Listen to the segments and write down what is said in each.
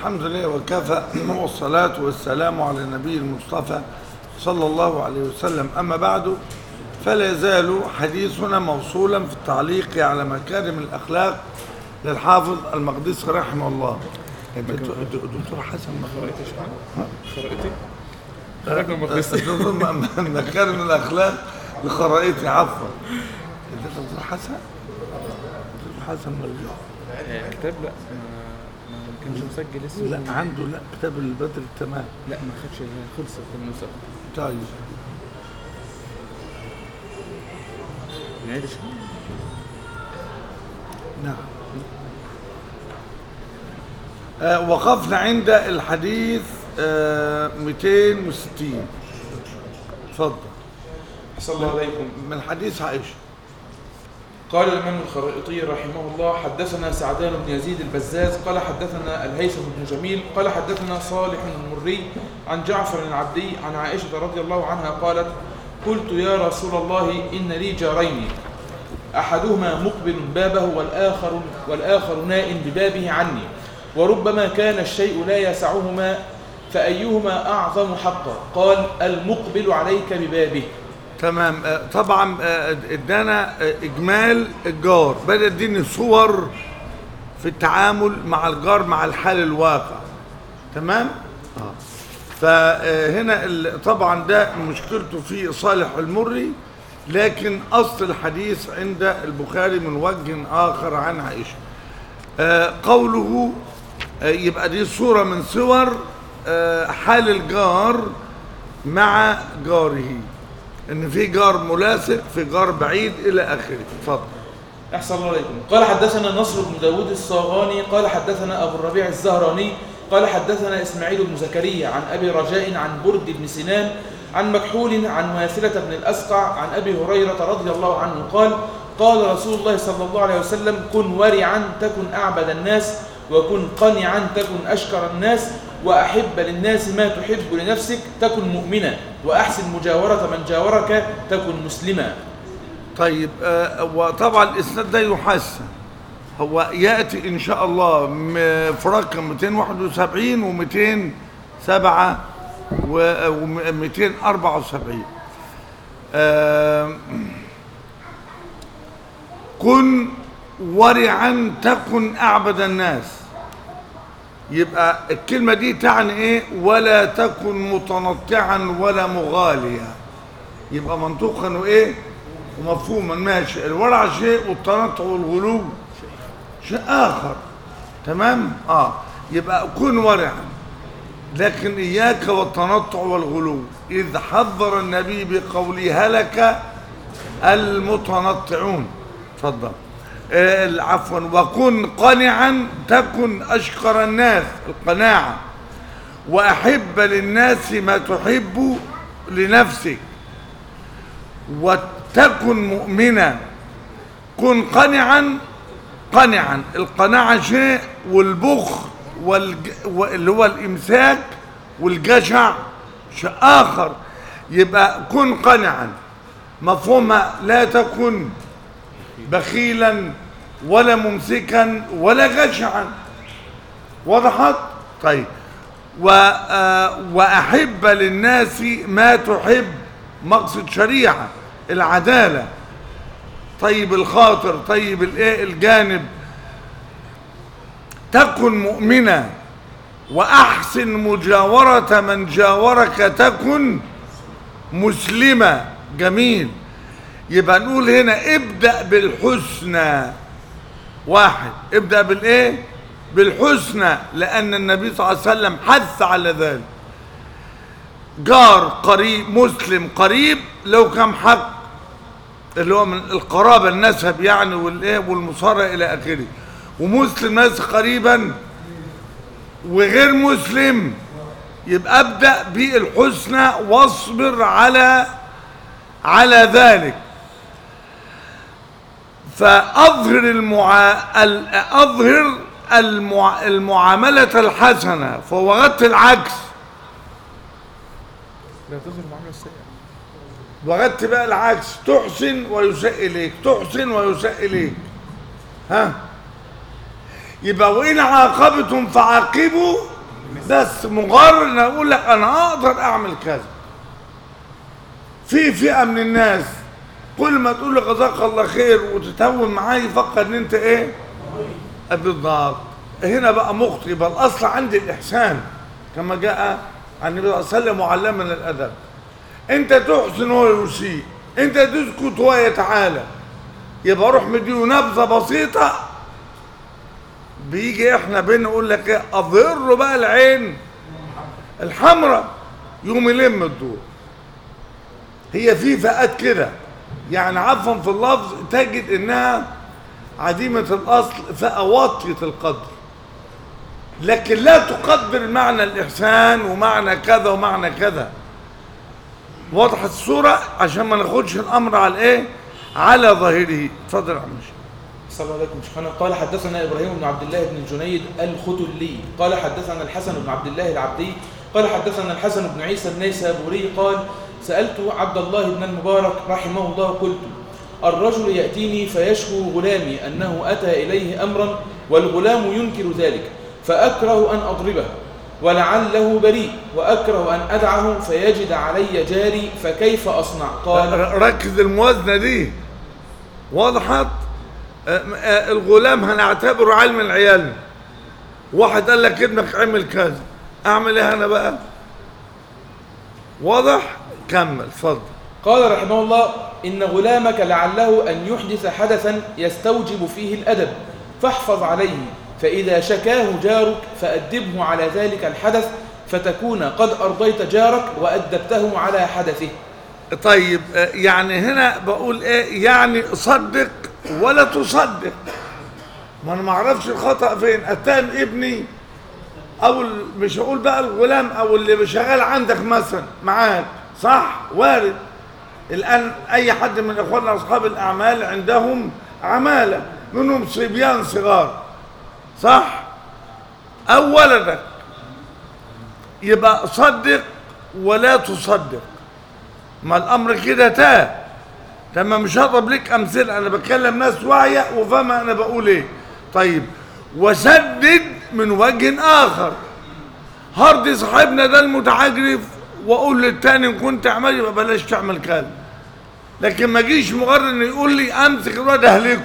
الحمد لله وكفى والصلاة والسلام على النبي المصطفى صلى الله عليه وسلم أما بعد فلا يزال حديثنا موصولا في التعليق على مكارم الأخلاق للحافظ المقدسي رحمه الله الدكتور الدكتور حسن قرأتي شو قرأتي؟ خرجنا المقدسي الدكتور م- م- مكارم الأخلاق لخرائطي عفوا الدكتور حسن الدكتور حسن مرجع كتاب لا ما ما كانش مسجل اسمه لا عنده لا كتاب البدر التمام لا ما خدش خلصت النسخ طيب نعيد شو نعم آه وقفنا عند الحديث آه 260 اتفضل صلى الله عليكم من حديث عائشة قال الإمام الخرائطي رحمه الله حدثنا سعدان بن يزيد البزاز قال حدثنا الهيثم بن جميل قال حدثنا صالح المري عن جعفر العبدي عن عائشة رضي الله عنها قالت قلت يا رسول الله إن لي جارين أحدهما مقبل بابه والآخر, والآخر نائم ببابه عني وربما كان الشيء لا يسعهما فأيهما أعظم حقا قال المقبل عليك ببابه تمام آه طبعا آه، ادانا آه، اجمال الجار بدا يديني صور في التعامل مع الجار مع الحال الواقع تمام اه فهنا ال- طبعا ده مشكلته في صالح المري لكن اصل الحديث عند البخاري من وجه اخر عن عائشه آه، قوله آه، يبقى دي صورة من صور آه، حال الجار مع جاره ان في جار ملاصق في جار بعيد الى اخره اتفضل أحسن الله عليكم قال حدثنا نصر بن داود الصاغاني قال حدثنا أبو الربيع الزهراني قال حدثنا إسماعيل بن زكريا عن أبي رجاء عن برد بن سنان عن مكحول عن واثلة بن الأسقع عن أبي هريرة رضي الله عنه قال قال رسول الله صلى الله عليه وسلم كن ورعا تكن أعبد الناس وكن قنعا تكن أشكر الناس وأحب للناس ما تحب لنفسك تكن مؤمنا وأحسن مجاورة من جاورك تكن مسلما طيب آه، وطبعا الاسناد ده يحسن هو ياتي ان شاء الله م- في رقم 271 و 207 و 274 كن ورعا تكن اعبد الناس يبقى الكلمه دي تعني ايه ولا تكن متنطعا ولا مغاليا يبقى منطوقا وايه ومفهوما ماشي الورع شيء والتنطع والغلو شيء اخر تمام اه يبقى كن ورعا لكن اياك والتنطع والغلو اذ حذر النبي بقوله هلك المتنطعون اتفضل آه، عفوا وكن قنعا تكن اشكر الناس القناعه واحب للناس ما تحب لنفسك وتكن مؤمنا كن قنعا قنعا القناعة شيء والبخل والج... اللي هو الإمساك والجشع شيء آخر يبقى كن قنعا مفهومها لا تكن بخيلا ولا ممسكا ولا جشعا وضحت طيب و... آه، وأحب للناس ما تحب مقصد شريعة العدالة طيب الخاطر طيب الايه الجانب تكن مؤمنا وأحسن مجاورة من جاورك تكن مسلمة جميل يبقى نقول هنا ابدأ بالحسنى واحد ابدأ بالايه بالحسنى لأن النبي صلى الله عليه وسلم حث على ذلك جار قريب مسلم قريب لو كم حق اللي هو من القرابة النسب يعني والايه والمصارى الى اخره ومسلم ناس قريبا وغير مسلم يبقى ابدأ بالحسنى واصبر على على ذلك فأظهر المعا... ال- أظهر المع... المعاملة الحسنة فوجدت العكس لا تظهر معاملة السيئة وجدت بقى العكس تحسن ويساء إليك تحسن ويساء إليك ها يبقى وإن عاقبتم فعاقبوا بس مجرد ان اقول لك انا اقدر اعمل كذا في فئه من الناس كل ما تقول له جزاك الله خير وتتهون معاه يفكر ان انت ايه بالضبط هنا بقى مخطئ بل اصل عندي الاحسان كما جاء عن النبي صلى الله عليه وسلم معلما الادب انت تحسن وهو يسيء انت تسكت وهو يتعالى يبقى روح مديله نبذه بسيطه بيجي احنا بين نقول لك ايه اظهر له بقى العين الحمراء يقوم يلم الدور هي في فئات كده يعني عفوا في اللفظ تجد انها عديمة الاصل فئة واطية القدر لكن لا تقدر معنى الاحسان ومعنى كذا ومعنى كذا وضحت الصورة عشان ما ناخدش الامر على ايه على ظاهره اتفضل يا عم الشيخ. صلى الله عليكم شيخنا قال حدثنا ابراهيم بن عبد الله بن الجنيد الختلي قال حدثنا الحسن بن عبد الله العبدي قال حدثنا الحسن بن عيسى النيسابوري قال سالت عبد الله بن المبارك رحمه الله قلت الرجل ياتيني فيشكو غلامي انه اتى اليه امرا والغلام ينكر ذلك فاكره ان اضربه ولعله بريء واكره ان ادعه فيجد علي جاري فكيف اصنع قال ركز الموازنة دي وضحت آه، آه، الغلام هنعتبره علم العيال واحد قال لك ابنك عمل كذا اعمل ايه انا بقى واضح كمل اتفضل قال رحمه الله إن غلامك لعله أن يحدث حدثا يستوجب فيه الأدب فاحفظ عليه فإذا شكاه جارك فأدبه على ذلك الحدث فتكون قد أرضيت جارك وأدبته على حدثه طيب آه، يعني هنا بقول ايه يعني صدق ولا تصدق ما انا ما اعرفش الخطا فين اتان ابني او ال- مش هقول بقى الغلام او اللي شغال عندك مثلا معاك صح وارد الان اي حد من اخواننا اصحاب الاعمال عندهم عماله منهم صبيان صغار صح او ولدك يبقى صدق ولا تصدق ما الامر كده تاه تمام مش هضرب لك امثله انا بتكلم ناس واعيه وفاهمه انا بقول ايه طيب وسدد من وجه اخر هرضي صاحبنا ده المتعجرف واقول للتاني ان كنت اعمل يبقى بلاش تعمل كده لكن ما جيش مجرد انه يقول لي امسك الواد اهلكه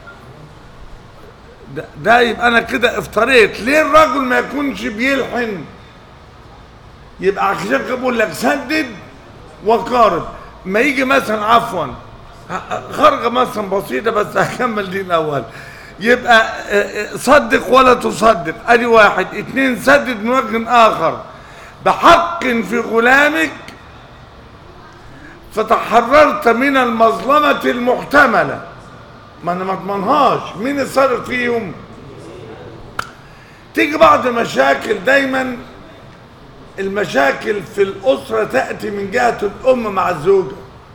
ده, ده يبقى انا كده افتريت ليه الرجل ما يكونش بيلحن يبقى عشان كده بقول لك سدد وقارب ما يجي مثلا عفوا ه- خرجه مثلا بسيطه بس هكمل دي الاول يبقى آه، آه، صدق ولا تصدق ادي واحد اتنين سدد من وجه اخر بحق في غلامك فتحررت من المظلمة المحتملة ما انا ما اضمنهاش مين الصادق فيهم تيجي بعض مشاكل دايما المشاكل في الأسرة تأتي من جهة الأم مع الزوجة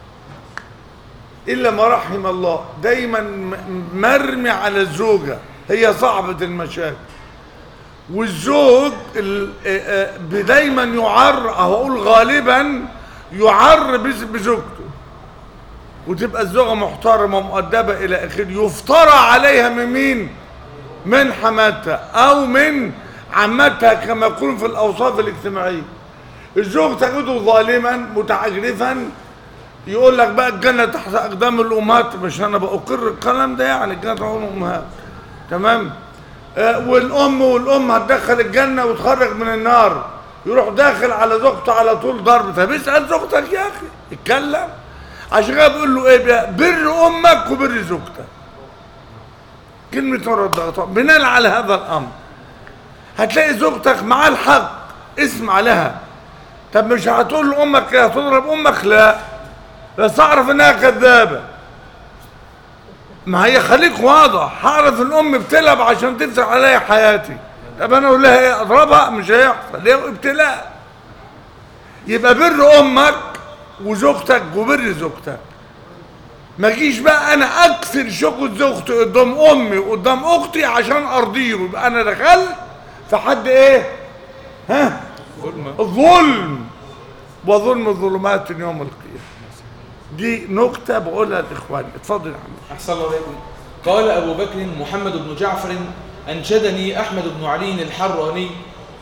إلا ما رحم الله دايما م- مرمي على الزوجة هي صاحبة المشاكل والزوج ال- آه، آه، دايما يعر أو أقول غالبا يعر بز- بزوجته وتبقى الزوجة محترمة ومؤدبة إلى آخره يفترى عليها من مين؟ من حماتها او من عمتها كما يقول في الاوصاف الاجتماعيه الزوج تجده ظالما متعجرفا يقول لك بقى الجنه تحت اقدام الامهات مش انا بأقر الكلام ده يعني الجنه تحت اقدام الامهات تمام آه والام والام هتدخل الجنه وتخرج من النار يروح داخل على زوجته على طول ضرب طب اسال زوجتك يا اخي اتكلم عشان كده بيقول له ايه بقى بر امك وبر زوجتك كلمة رد بناء على هذا الأمر هتلاقي زوجتك معاه الحق اسمع لها طب مش هتقول لأمك كده هتضرب أمك لا بس أعرف إنها كذابة ما هي خليك واضح هعرف الأم بتلعب عشان تفتح عليا حياتي طب أنا أقول لها إيه أضربها مش هيحصل ليه ابتلاء يبقى بر أمك وزوجتك وبر زوجتك ما جيش بقى انا اكسر شوكة زوجتي قدام امي وقدام اختي عشان ارضيهم يبقى انا دخلت في حد ايه ها ظلمة الظلم وظلم الظلمات يوم القيامه دي نكته بقولها لاخواني اتفضل يا عم أحسن الله عليكم قال أبو بكر محمد بن جعفر أنشدني أحمد بن علي الحراني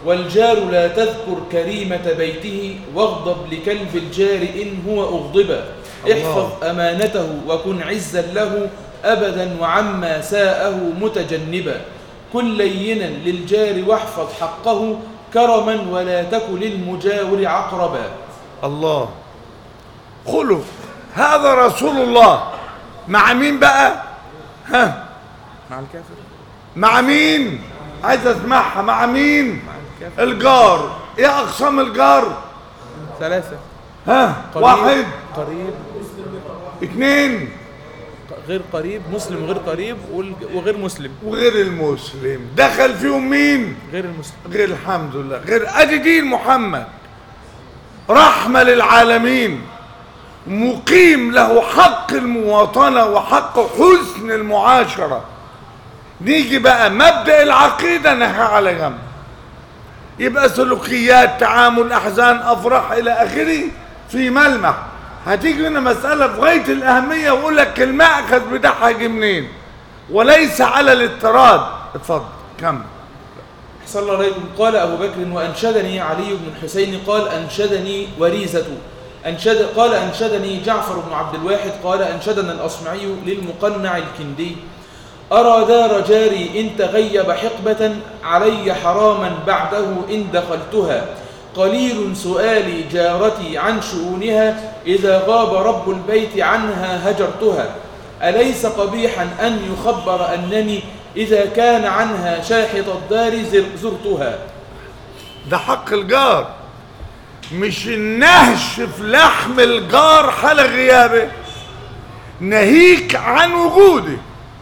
والجار لا تذكر كريمة بيته واغضب لكلب الجار إن هو أغضبا احفظ أمانته وكن عزا له أبدا وعما ساءه متجنبا كن لينا للجار واحفظ حقه كرما ولا تك للمجاور عقربا الله خلق هذا رسول الله مع مين بقى ها مع الكافر مع مين عايز اسمعها مع مين مع الكافر الجار ايه اقسام الجار ثلاثة ها قريب واحد قريب اتنين غير قريب مسلم غير قريب والج- وغير مسلم وغير المسلم دخل فيهم مين غير المسلم غير الحمد لله غير ادي دين محمد رحمة للعالمين مقيم له حق المواطنة وحق حسن المعاشرة نيجي بقى مبدأ العقيدة نحى على جنب يبقى سلوكيات تعامل أحزان أفراح إلى آخره في ملمح هتيجي هنا مسألة في غاية الأهمية وأقول لك المأخذ بتاعها جه منين وليس على الاضطراد اتفضل كمل صلى الله عليكم قال أبو بكر وأنشدني علي بن الحسين قال أنشدني وريزة أنشد قال أنشدني جعفر بن عبد الواحد قال أنشدنا الأصمعي للمقنع الكندي أرى دار جاري إن تغيب حقبة علي حراما بعده إن دخلتها قليل سؤالي جارتي عن شؤونها إذا غاب رب البيت عنها هجرتها أليس قبيحا أن يخبر أنني إذا كان عنها شاحط الدار زر- زرتها ده حق الجار مش النهش في لحم الجار حال غيابه ناهيك عن وجوده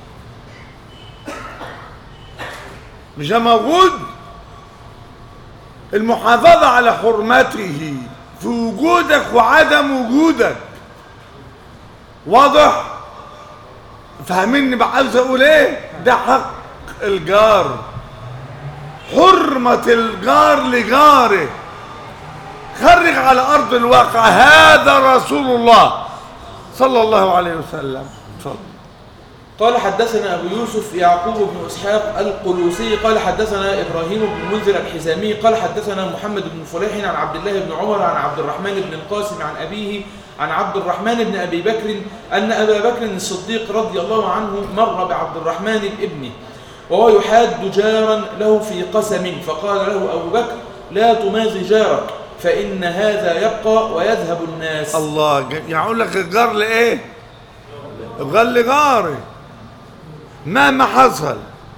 مش ده موجود المحافظة على حرمته في وجودك وعدم وجودك واضح فاهميني بقى عاوز اقول ايه ده حق الجار حرمة الجار لجاره خرج على أرض الواقع هذا رسول الله صلى الله عليه وسلم اتفضل قال حدثنا أبو يوسف يعقوب بن إسحاق القلوسي قال حدثنا إبراهيم بن منذر الحزامي قال حدثنا محمد بن فليح عن عبد الله بن عمر عن عبد الرحمن بن القاسم عن أبيه عن عبد الرحمن بن أبي بكر أن أبا بكر الصديق رضي الله عنه مر بعبد الرحمن بابنه وهو يحاد جارا له في قسم فقال له أبو بكر لا تمازي جارك فإن هذا يبقى ويذهب الناس الله ج- يعني اقول لك الجار لايه الجار لجاري مهما حصل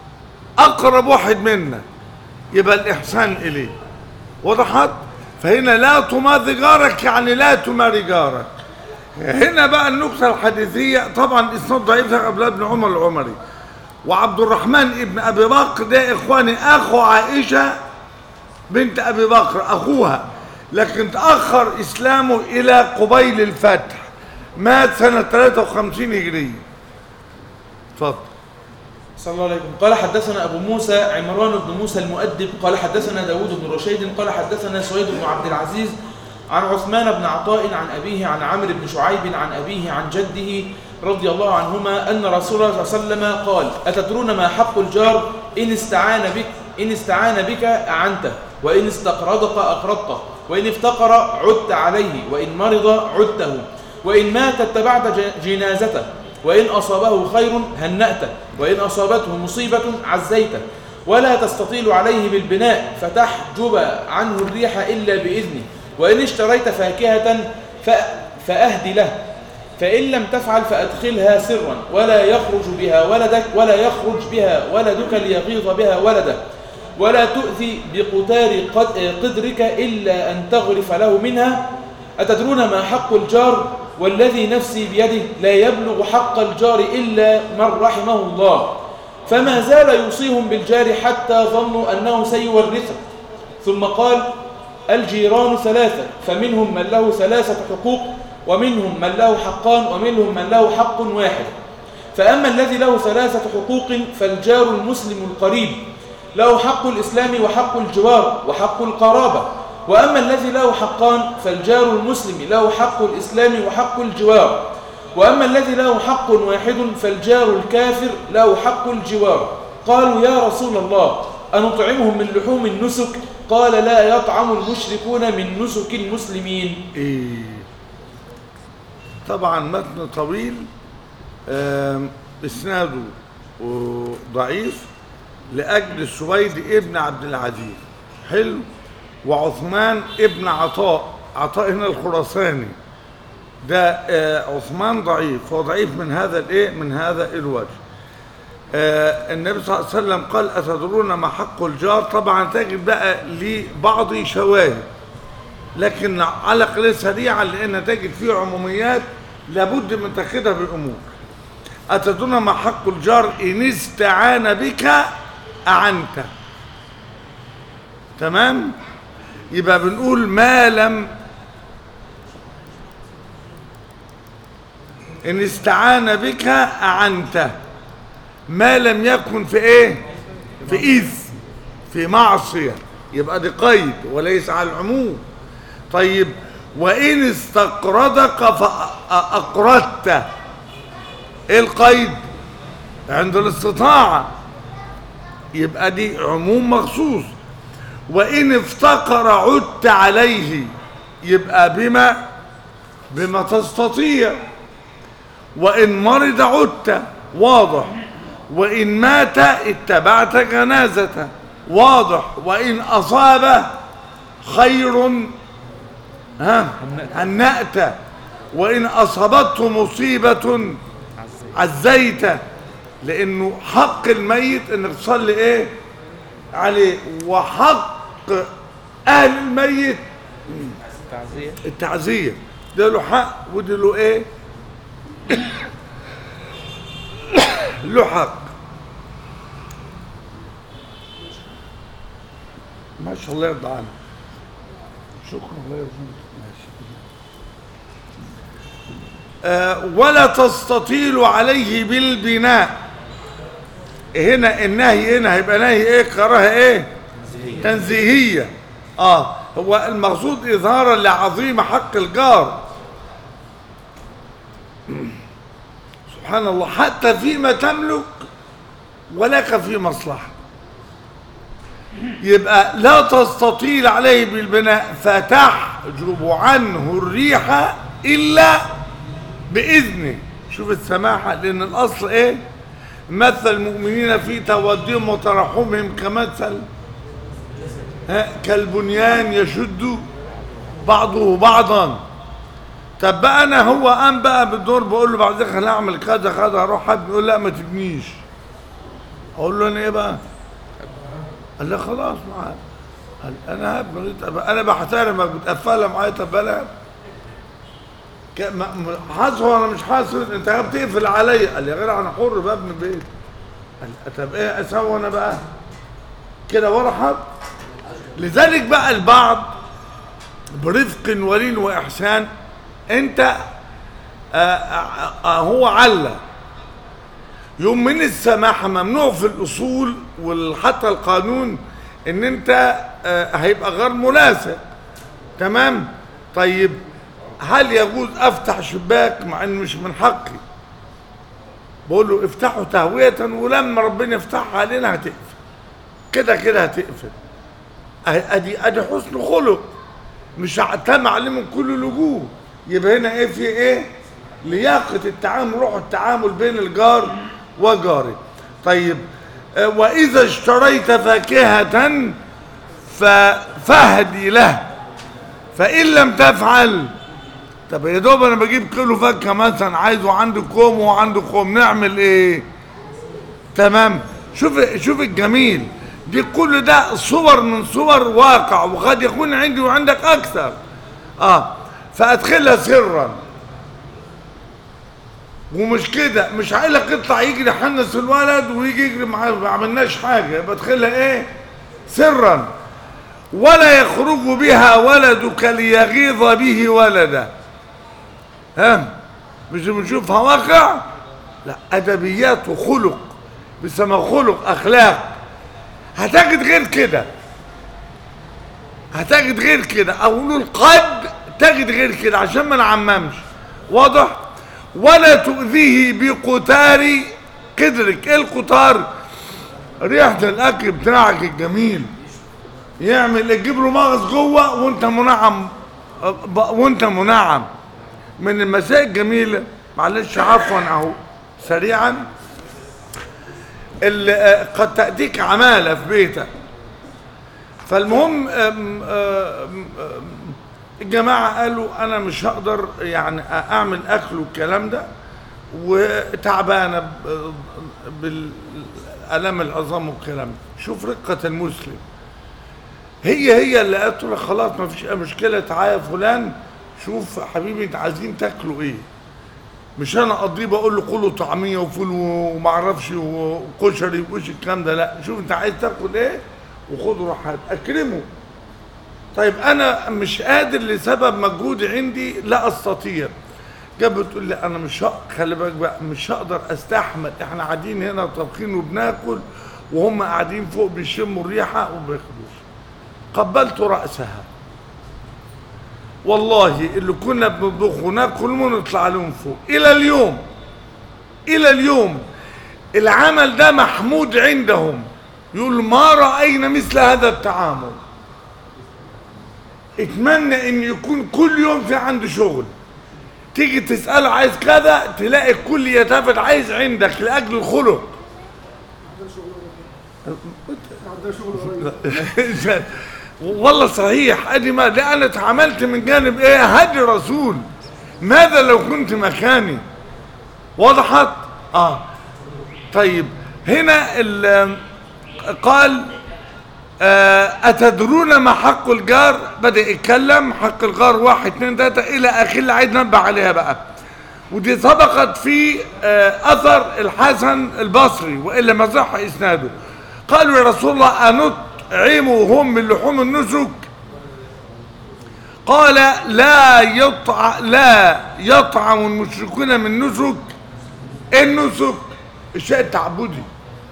اقرب واحد منا يبقى الاحسان اليه وضحت فهنا لا تماضي جارك يعني لا تماري جارك هنا بقى النكته الحديثيه طبعا اسناد ضعيف قبل ابن عمر العمري وعبد الرحمن ابن ابي بكر ده اخواني اخو عائشه بنت ابي بكر اخوها لكن تاخر اسلامه الى قبيل الفتح مات سنه 53 هجريه اتفضل صلى الله عليه وسلم قال حدثنا أبو موسى عمران بن موسى المؤدب قال حدثنا داود بن رشيد قال حدثنا سويد بن عبد العزيز عن عثمان بن عطاء عن أبيه عن عمرو بن شعيب عن أبيه عن جده رضي الله عنهما أن رسول الله صلى الله عليه وسلم قال أتدرون ما حق الجار إن استعان بك إن استعان بك أعنته وإن استقرضك أقرضته وإن افتقر عدت عليه وإن مرض عدته وإن مات اتبعت ج- جنازته وإن أصابه خير هنأته وإن أصابته مصيبة عزيته ولا تستطيل عليه بالبناء فتحجب عنه الريح إلا بإذنه وإن اشتريت فاكهة ف- فأهدي له فإن لم تفعل فأدخلها سرا ولا يخرج بها ولدك ولا يخرج بها ولدك ليغيظ بها ولدك ولا تؤذي بقتار قد- قدرك إلا أن تغرف له منها أتدرون ما حق الجار والذي نفسي بيده لا يبلغ حق الجار إلا من رحمه الله فما زال يوصيهم بالجار حتى ظنوا أنه سيورثه ثم قال الجيران ثلاثة فمنهم من له ثلاثة حقوق ومنهم من له حقان ومنهم من له حق واحد فأما الذي له ثلاثة حقوق فالجار المسلم القريب له حق الإسلام وحق الجوار وحق القرابة وأما الذي له حقان فالجار المسلم له حق الإسلام وحق الجوار وأما الذي له حق واحد فالجار الكافر له حق الجوار قالوا يا رسول الله أنطعمهم من لحوم النسك قال لا يطعم المشركون من نسك المسلمين إيه طبعا متن طويل آم، اسناده ضعيف لاجل سويد ابن عبد العزيز حلو وعثمان ابن عطاء عطاء هنا الخراساني ده آه، عثمان ضعيف هو ضعيف من هذا الايه من هذا الوجه آه، النبي صلى الله عليه وسلم قال اتدرون ما حق الجار طبعا تجد بقى لبعض شواهد لكن على قليل سريعا لان تجد فيه عموميات لابد من تاخدها بالامور اتدرون ما حق الجار ان استعان بك اعنت تمام يبقى بنقول ما لم ان استعان بك اعنته ما لم يكن في ايه في اثم في معصيه يبقى دي قيد وليس على العموم طيب وان استقرضك فاقرضت ايه القيد عند الاستطاعه يبقى دي عموم مخصوص وان افتقر عدت عليه يبقى بما بما تستطيع وإن مرض عدت واضح وإن مات اتبعت جنازته واضح وإن أصاب خير ها هنأت وإن أصابته مصيبة عزيت لأنه حق الميت إنك تصلي إيه عليه وحق أهل الميت تعزية التعزية ده له حق وده له ايه له حق ما شاء الله يرضى عنك شكرا الله يرضى عنك ماشي آه ولا تستطيل عليه بالبناء هنا النهي هنا هيبقى نهي ايه كراهه ايه تنزيهيه اه هو المقصود اظهارا لعظيم حق الجار سبحان الله حتى فيما تملك ولك في مصلحة يبقى لا تستطيل عليه بالبناء فتحجب عنه الريح إلا بإذنه شوف السماحة لأن الأصل إيه مثل المؤمنين في توديهم وترحمهم كمثل ها، كالبنيان يشد بعضه بعضا طب بقى انا هو قام بقى بالدور بقول له بعد ذلك انا اعمل كذا كذا اروح حد يقول لا ما تبنيش اقول له انا ايه بقى قال لي خلاص معاك قال انا هبني طب انا بحترمك بتقفلها معايا طب انا ك- ما- ما- حاسس انا مش حاسس انت بتقفل عليا قال لي يا غير انا حر ببني بيت قال لي طب ايه اسوي انا بقى كده وارحب لذلك بقى البعض برفق ولين واحسان انت آه، آه، آه، هو علّى يوم من السماحة ممنوع في الأصول وحتى القانون إن أنت آه، هيبقى غير ملاصق تمام طيب هل يجوز أفتح شباك مع إن مش من حقي بقول له افتحه تهوية ولما ربنا يفتحها علينا هتقفل كده كده هتقفل أه- ادي ادي حسن خلق مش هعتمد عليه من كل الوجوه يبقى هنا ايه في ايه لياقة التعامل روح التعامل بين الجار وجاره طيب آه، واذا اشتريت فاكهة ف- فهدي له فان لم تفعل طب يا دوب انا بجيب كيلو فاكهه مثلا عايزه عندي كوم وعنده كوم نعمل ايه تمام شوف شوف الجميل دي كل ده صور من صور واقع وقد يكون عندي وعندك اكثر اه فادخلها سرا ومش كده مش هقول لك اطلع يجري يحنس الولد ويجي يجري معاه ما عملناش حاجه بدخلها ايه سرا ولا يخرج بها ولدك ليغيظ به ولده ها مش بنشوفها واقع لا ادبيات وخلق بيسمى خلق اخلاق هتجد غير كده هتجد غير كده او نقول قد تجد غير كده عشان ما نعممش واضح ولا تؤذيه بقتار قدرك ايه القطار ريحة الأكل بتاعك الجميل يعمل يجيب له مغص جوه وانت منعم ب- وانت منعم من المسائل الجميلة معلش عفوا اهو سريعا اللي آه، قد تأتيك عمالة في بيتك فالمهم آم، آم، آم، الجماعة قالوا أنا مش هقدر يعني أعمل أكل والكلام ده وتعبانة ب- بالألم العظام والكلام ده شوف رقة المسلم هي هي اللي قالت له خلاص ما فيش أي مشكلة تعالى يا فلان شوف حبيبي انت عايزين تاكلوا ايه مش انا اقضيه بقول له كله طعميه وفول وما اعرفش وكشري وش الكلام ده لا شوف انت عايز تاكل ايه وخده روح هات اكرمه طيب انا مش قادر لسبب مجهود عندي لا استطيع جاب بتقول لي انا مش هق... خلي بالك بقى مش هقدر استحمل احنا قاعدين هنا طابخين وبناكل وهم قاعدين فوق بيشموا الريحه وبياكلوش قبلت راسها والله اللي كنا بنطبخ وناكل ونطلع لهم فوق الى اليوم الى اليوم العمل ده محمود عندهم يقول ما راينا مثل هذا التعامل اتمنى ان يكون كل يوم في عنده شغل تيجي تساله عايز كذا تلاقي الكل يتفت عايز عندك لاجل الخلق والله صحيح ادي ما ده انا اتعاملت من جانب ايه هدي رسول ماذا لو كنت مكاني وضحت اه طيب هنا ال- قال آه، أتدرون ما حق الجار بدأ يتكلم حق الجار واحد اتنين تلاتة إلى آخر اللي عايز ننبه عليها بقى ودي سبقت في آه، أثر الحسن البصري وإلا ما صح إسناده قالوا يا رسول الله أنطعمهم من لحوم النسك قال لا يطع لا يطعم المشركون من نسك النسك الشيء التعبدي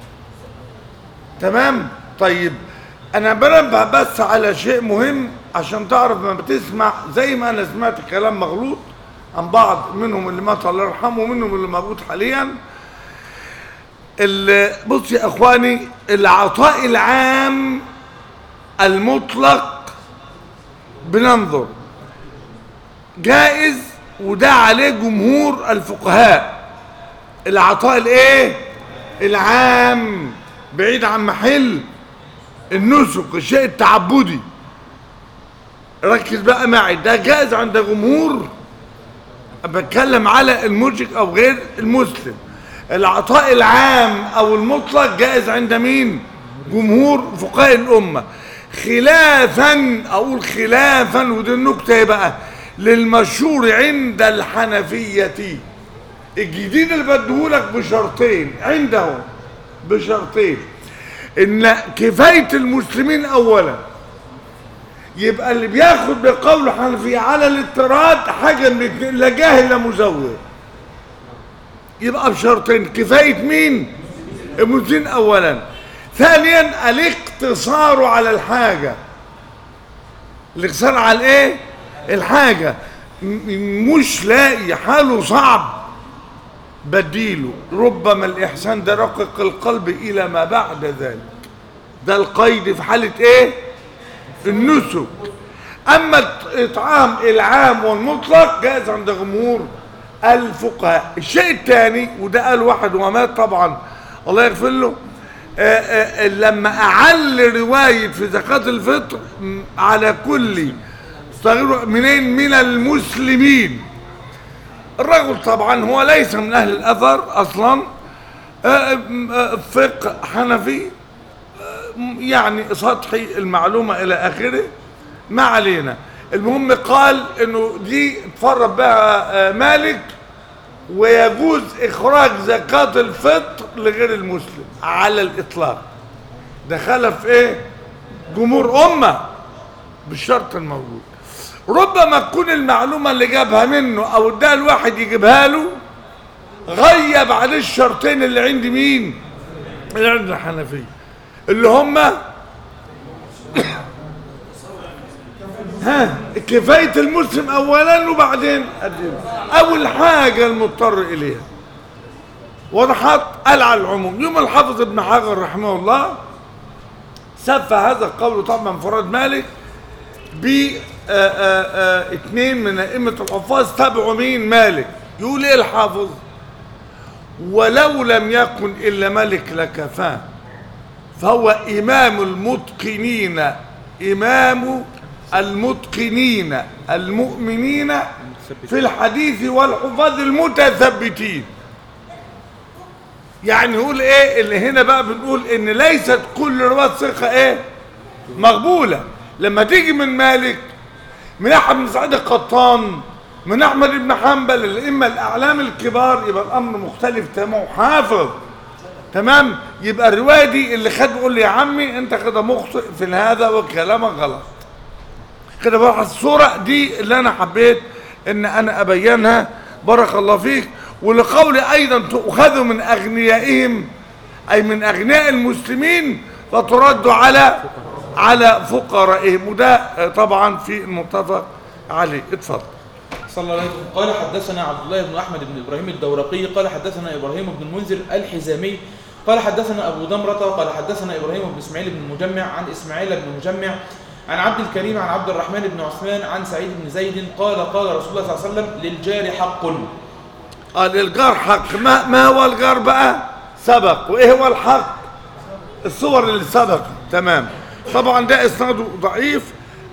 تمام طيب انا بنبه بس على شيء مهم عشان تعرف ما بتسمع زي ما انا سمعت كلام مغلوط عن بعض منهم اللي مات الله يرحمه ومنهم اللي موجود حاليا ال- بص يا اخواني العطاء العام المطلق بننظر جائز وده عليه جمهور الفقهاء العطاء الايه العام بعيد عن محل النسك الشيء التعبدي ركز بقى معي ده جائز عند جمهور بتكلم على المشرك او غير المسلم العطاء العام او المطلق جائز عند مين جمهور فقهاء الامه خلافا اقول خلافا ودي النكته إيه بقى للمشهور عند الحنفيه الجديد اللي بديهولك بشرطين عندهم بشرطين ان كفايه المسلمين اولا يبقى اللي بياخد بقول الحنفيه على الاضطراد حاجه من اتنين لا جاهل لا مزور يبقى بشرطين كفايه مين المسلمين اولا ثانيا الاقتصار على الحاجه الاقتصار على الايه الحاجه م- مش لاقي حاله صعب بديله ربما الإحسان ده رقق القلب إلى ما بعد ذلك ده القيد في حالة إيه النسك أما الإطعام العام والمطلق جائز عند جمهور الفقهاء الشيء الثاني وده قال واحد ومات طبعا الله يغفر له آه، آه، لما أعل رواية في زكاة الفطر م- على كل صغير منين من المسلمين الرجل طبعا هو ليس من اهل الاثر اصلا آه، آه، فقه حنفي آه، يعني سطحي المعلومه الى اخره ما علينا المهم قال انه دي تفرد بها آه، مالك ويجوز اخراج زكاه الفطر لغير المسلم على الاطلاق ده خلف ايه جمهور امه بالشرط الموجود ربما تكون المعلومة اللي جابها منه او اداها الواحد يجيبها له غيب عليه الشرطين اللي عند مين اللي عند الحنفية اللي هما ها كفاية المسلم اولا وبعدين الدين. اول حاجة المضطر اليها وضحت قال على العموم يوم الحافظ ابن حجر رحمه الله سف هذا القول طبعا فراد مالك ب آه، آه، آه، اثنين من ائمه الحفاظ تبعوا مين مالك يقول ايه الحافظ ولو لم يكن الا ملك لكفاه فهو امام المتقنين امام المتقنين المؤمنين في الحديث والحفاظ المتثبتين يعني نقول ايه اللي هنا بقى بنقول ان ليست كل رواة ثقة ايه مقبولة لما تيجي من مالك من احمد بن سعيد القطان من احمد بن حنبل الائمه الاعلام الكبار يبقى الامر مختلف تمام حافظ تمام يبقى الروايه دي اللي خد يقول لي يا عمي انت كده مخطئ في هذا وكلامك غلط كده بقى الصوره دي اللي انا حبيت ان انا ابينها بارك الله فيك ولقولي ايضا تؤخذ من اغنيائهم اي من اغنياء المسلمين فترد على على فقرائهم وده آه، طبعا في المتفق عليه اتفضل صلى الله عليه وسلم قال حدثنا عبد الله بن احمد بن ابراهيم الدورقي قال حدثنا ابراهيم بن المنذر الحزامي قال حدثنا ابو دمره قال حدثنا ابراهيم بن اسماعيل بن مجمع عن اسماعيل بن مجمع عن عبد الكريم عن عبد الرحمن بن عثمان عن سعيد بن زيد قال قال رسول الله صلى الله عليه وسلم للجار حق قال الجار حق ما, ما هو الجار بقى سبق وايه هو الحق الصور اللي سبق تمام طبعا ده اسناده ضعيف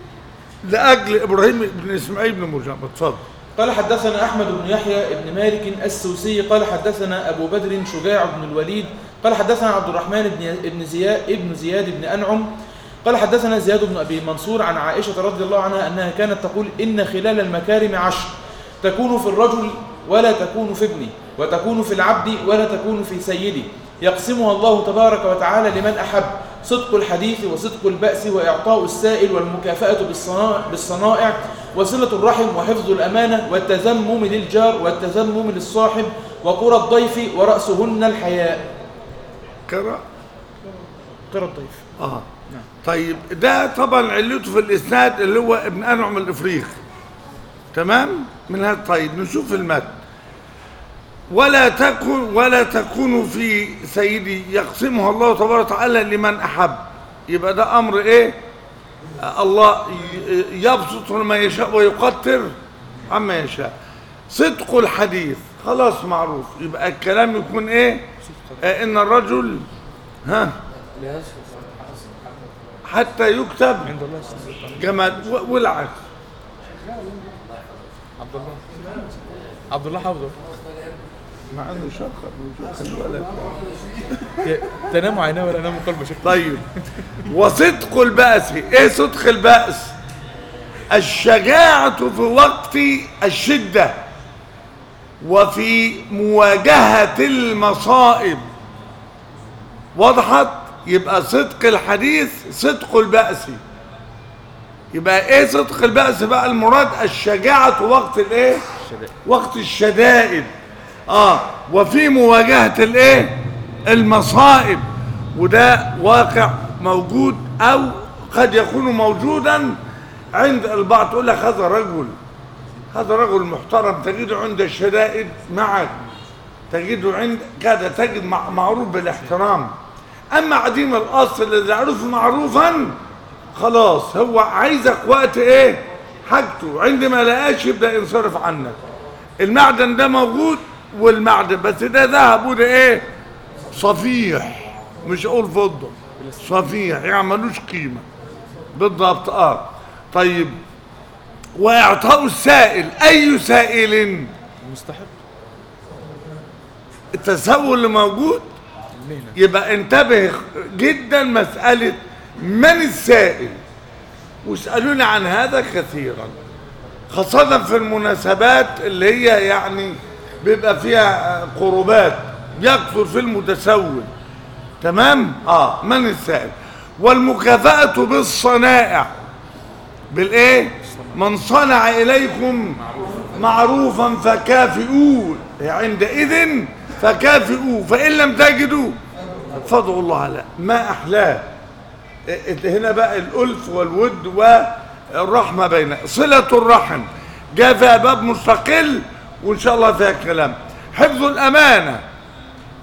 لاجل ابراهيم بن اسماعيل بن مجمع اتفضل قال حدثنا احمد بن يحيى بن مالك السوسي قال حدثنا ابو بدر شجاع بن الوليد قال حدثنا عبد الرحمن بن ابن زياد ابن زياد بن انعم قال حدثنا زياد بن ابي منصور عن عائشه رضي الله عنها انها كانت تقول ان خلال المكارم عشر تكون في الرجل ولا تكون في ابني وتكون في العبد ولا تكون في سيدي يقسمها الله تبارك وتعالى لمن احب صدق الحديث وصدق البأس وإعطاء السائل والمكافأة بالصنائع, بالصنائع وصلة الرحم وحفظ الأمانة والتذمم للجار والتذمم للصاحب وقرى الضيف ورأسهن الحياء كرا قرى الضيف اه طيب ده طبعا علته في الاسناد اللي هو ابن انعم الافريقي تمام من هذا طيب نشوف المتن ولا تكن ولا تكون في سيدي يقسمها الله تبارك وتعالى لمن احب يبقى ده امر ايه آه، الله ي- يبسط ما يشاء ويقتر عما يشاء صدق الحديث خلاص معروف يبقى الكلام يكون ايه آه ان الرجل ها حتى يكتب عند الله سبحانه جمال و- والعكس عبد الله عبد الله حافظه مع انه شخص الولد تنام عيناه ولا ينام قلبه شكله طيب وصدق البأس ايه صدق البأس الشجاعة في وقت الشدة وفي مواجهة المصائب وضحت يبقى صدق الحديث صدق البأس يبقى ايه صدق البأس بقى المراد الشجاعة وقت الايه وقت الشدائد اه وفي مواجهة الايه المصائب وده واقع موجود او قد يكون موجودا عند البعض تقول لك هذا رجل هذا رجل محترم تجده عند الشدائد معك تجده عند كذا تجد مع- معروف بالاحترام اما عديم الاصل اللي يعرفه معروفا خلاص هو عايزك وقت ايه حاجته عندما لقاش يبدا ينصرف عنك المعدن ده موجود والمعدن بس ده ذهب وده ايه صفيح مش اقول فضه صفيح يعني ملوش قيمه بالضبط اه طيب واعطاء السائل اي سائل مستحب التسول اللي موجود المهنة يبقى انتبه جدا مسألة من السائل واسألوني عن هذا كثيرا خاصة في المناسبات اللي هي يعني بيبقى فيها آه، قربات يكثر في المتسول تمام اه من السائل والمكافأة بالصنائع بالايه من صنع اليكم معروفا فكافئوه عندئذ فكافئوه فان لم تجدوا فادعوا الله على ما احلاه إيه- هنا بقى الالف والود والرحمه بين صله الرحم جاء فيها باب مستقل وان شاء الله فيها كلام حفظ الامانه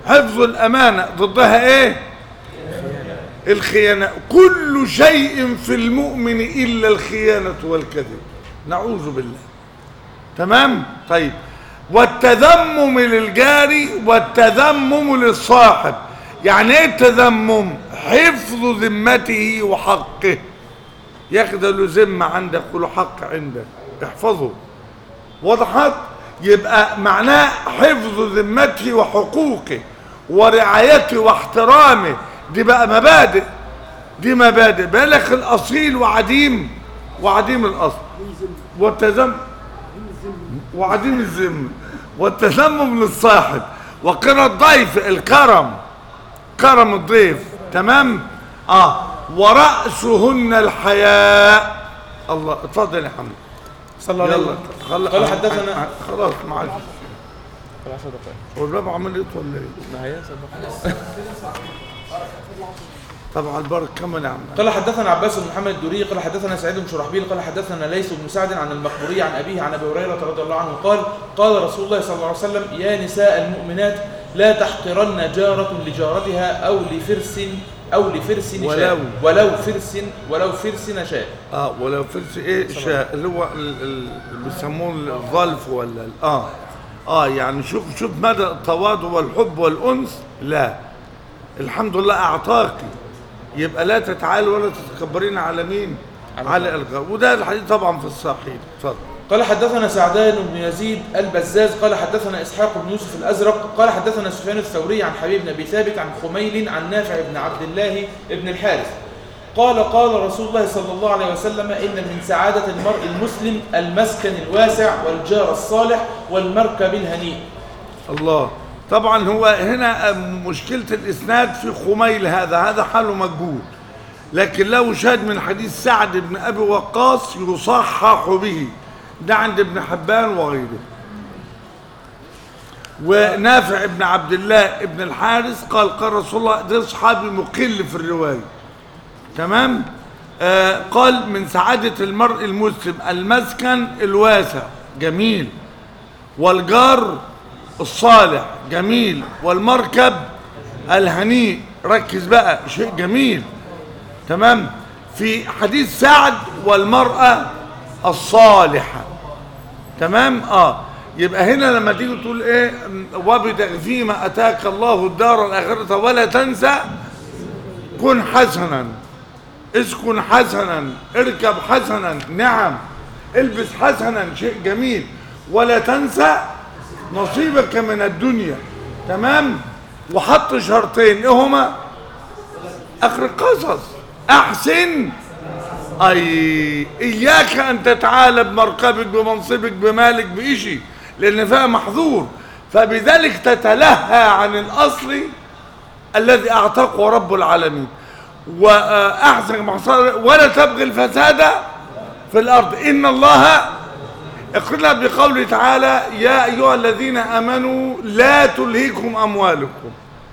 حفظ الأمانة ضدها إيه الخيانة كل شيء في المؤمن إلا الخيانة والكذب نعوذ بالله تمام طيب والتذمم للجاري والتذمم للصاحب يعني ايه التذمم حفظ ذمته وحقه ياخد له ذمه عندك وله حق عندك احفظه وضحت يبقى معناه حفظ ذمته وحقوقه ورعايته واحترامه دي بقى مبادئ دي مبادئ بالك الاصيل وعديم وعديم الاصل والتذمم وعديم الذمه والتذمم للصاحب وقرى الضيف الكرم كرم الضيف تمام اه ورأسهن الحياء الله اتفضل يا حمد صلى الله عليه يلا وسلم خل- قال حدثنا خلاص معلش قال عشر دقائق هو الباب عمال يطول ليه ما هي سبق. طبعا البرك كمل يا عم قال حدثنا عباس بن محمد الدوري قال حدثنا سعيد بن شرحبيل قال حدثنا ليث بن سعد عن المقبوري عن أبيه عن أبي هريرة رضي الله عنه قال قال رسول الله صلى الله عليه وسلم يا نساء المؤمنات لا تحقرن جارة لجارتها أو لفرس أو لفرس ولو. شاء ولو فرس ولو فرس شاء اه ولو فرس ايه شاء اللي هو ال- ال- اللي بيسموه الظلف ولا ال- اه اه يعني شوف شوف مدى التواضع والحب والانس لا الحمد لله اعطاكي يبقى لا تتعالي ولا تتكبرين على مين على على الغاء وده الحديث طبعا في الصحيح اتفضل قال حدثنا سعدان بن يزيد البزاز قال حدثنا اسحاق بن يوسف الازرق قال حدثنا سفيان الثوري عن حبيب بن ابي ثابت عن خميل عن نافع بن عبد الله بن الحارث قال قال رسول الله صلى الله عليه وسلم ان من سعاده المرء المسلم المسكن الواسع والجار الصالح والمركب الهنيء الله طبعا هو هنا مشكلة الإسناد في خميل هذا هذا حاله مجهول لكن له شاهد من حديث سعد بن أبي وقاص يصحح به ده عند ابن حبان وغيره ونافع بن عبد الله ابن الحارث قال قال رسول الله ده صحابي مقل في الرواية تمام آه قال من سعادة المرء المسلم المسكن الواسع جميل والجار الصالح جميل والمركب الهنيء ركز بقى شيء جميل تمام في حديث سعد والمرأة الصالحة تمام اه يبقى هنا لما تيجي تقول ايه وابتغ فيما اتاك الله الدار الاخره ولا تنسى كن حسنا اسكن حسنا اركب حسنا نعم البس حسنا شيء جميل ولا تنسى نصيبك من الدنيا تمام وحط شرطين ايه هما اخر القصص احسن اي اياك ان تتعالى بمركبك بمنصبك بمالك بإشي لان فيها محظور فبذلك تتلهى عن الاصل الذي اعتقه رب العالمين واحسن محصر ولا تبغي الفساد في الارض ان الله اقرنا بقوله تعالى يا ايها الذين امنوا لا تلهكم اموالكم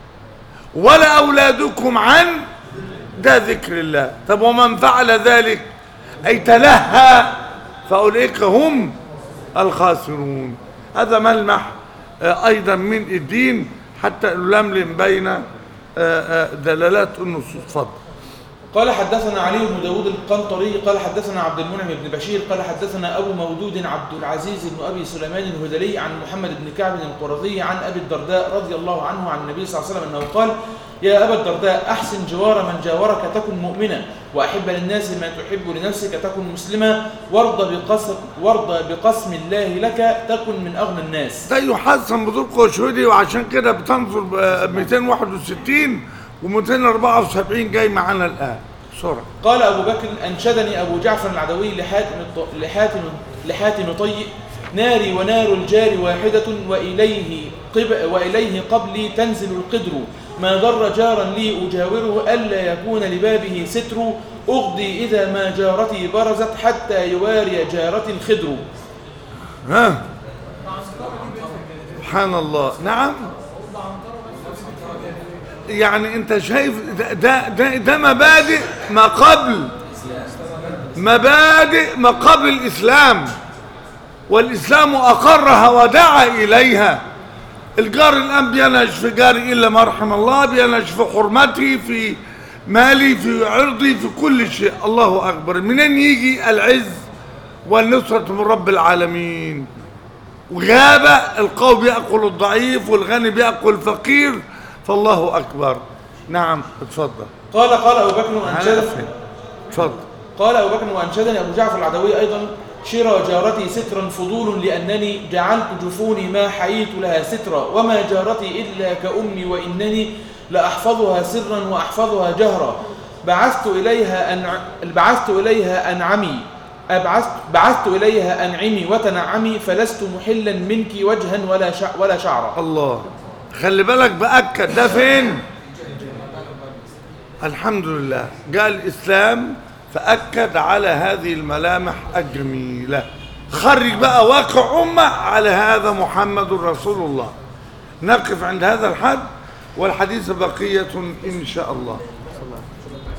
ولا اولادكم عن ده ذكر الله طب ومن فعل ذلك اي تلهى فاولئك هم الخاسرون هذا ملمح آه، ايضا من الدين حتى نلملم بين آه، آه، دلالات النصوص اتفضل قال حدثنا علي بن داود القنطري قال حدثنا عبد المنعم بن بشير قال حدثنا أبو مودود عبد العزيز بن أبي سليمان الهذلي عن محمد بن كعب القرظي عن أبي الدرداء رضي الله عنه عن النبي صلى الله عليه وسلم أنه قال يا أبا الدرداء أحسن جوار من جاورك تكن مؤمنا وأحب للناس ما تحب لنفسك تكن مسلما وارض بقسم, وارض بقسم الله لك تكن من أغنى الناس ده يحسن بطرق وشهودي وعشان كده بتنظر ب 261 و 274 جاي معانا الان بسرعه قال أبو بكر أنشدني أبو جعفر العدوي لحاتم الط- لحاتم لحاتم طيء ناري ونار الجار واحدة وإليه قب وإليه قبلي تنزل القدر ما ضر جارا لي أجاوره ألا يكون لبابه ستر أغضي إذا ما جارتي برزت حتى يواري جارة الخدر ها سبحان الله نعم يعني انت شايف ده ده ده, ده مبادئ ما قبل مبادئ ما قبل الاسلام والاسلام اقرها ودعا اليها الجار الآن بينهش في جاري إلا ما رحم الله بينهش في حرمتي في مالي في عرضي في كل شيء الله أكبر منين يجي العز والنصرة من رب العالمين وغابة القوي بيأكل الضعيف والغني بيأكل الفقير فالله أكبر نعم اتفضل قال قال أبو بكر أنا وأنشد أفهم. اتفضل قال أبو بكر وأنشدني أبو جعفر العدوي أيضا شرى جارتي سترا فضول لأنني جعلت جفوني ما حييت لها سترا وما جارتي إلا كأمي وإنني لأحفظها سرا وأحفظها جهرا بعثت إليها أن بعثت إليها أنعمي أبعثت بعثت إليها أنعمي وتنعمي فلست محلا منك وجها ولا شع ولا شعرا الله خلي بالك بأكد ده فين الحمد لله جاء الإسلام فأكد على هذه الملامح الجميلة خرج بقى واقع أمة على هذا محمد رسول الله نقف عند هذا الحد والحديث بقية إن شاء الله